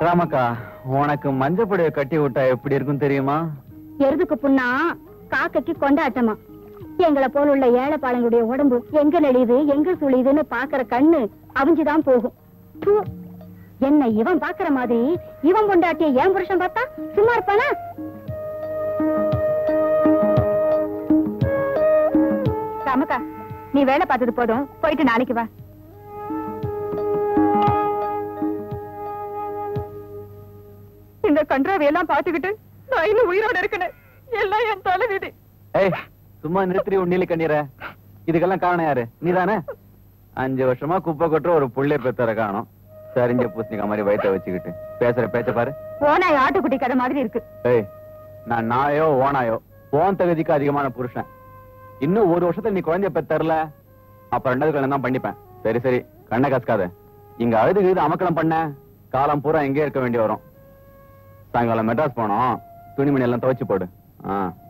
ராமக்கா உனக்கு மஞ்சப்படைய கட்டி விட்டா எப்படி இருக்கும் தெரியுமா எருதுக்கு புண்ணா காக்கைக்கு கொண்டாட்டமா எங்களை போல உள்ள ஏழைப்பாளையங்களுடைய உடம்பு எங்க நெளியுது எங்க சுழியுதுன்னு பாக்குற கண்ணு அவிஞ்சுதான் போகும் தூ. என்ன இவன் பாக்குற மாதிரி இவன் கொண்டாட்டிய ஏன் புருஷன் பார்த்தா சும்மா இருப்பானா ராமக்கா நீ வேலை பார்த்தது போதும் போயிட்டு நாளைக்கு வா இந்த கன்றாவையெல்லாம் பாத்துக்கிட்டு நான் இன்னும் உயிரோட இருக்கணும் எல்லாம் என் தலைவிதி ஏய் சும்மா நிறுத்தி உன்னில கண்ணீர இதுக்கெல்லாம் காரணம் யாரு நீதானே அஞ்சு வருஷமா குப்பை கொட்டுற ஒரு புள்ளை பெத்தர காணும் சரிஞ்ச பூசணிக்கா மாதிரி வயித்த வச்சுக்கிட்டு பேசுற பேச்ச பாரு ஓனாய் ஆட்டுக்குட்டி கதை மாதிரி இருக்கு ஏய் நான் நாயோ ஓனாயோ ஓன் தகுதிக்கு அதிகமான புருஷன் இன்னும் ஒரு வருஷத்துல நீ குழந்தைய பெத்தரல அப்ப ரெண்டாவது கல்யாணம் தான் பண்ணிப்பேன் சரி சரி கண்ணை கசக்காத இங்க அழுது கிழுது அமக்கலம் பண்ண காலம் பூரா எங்கே இருக்க வேண்டி வரும் சாயங்காலம் மெட்ராஸ் போனோம் துணிமணி எல்லாம் துவைச்சு போடு ஆ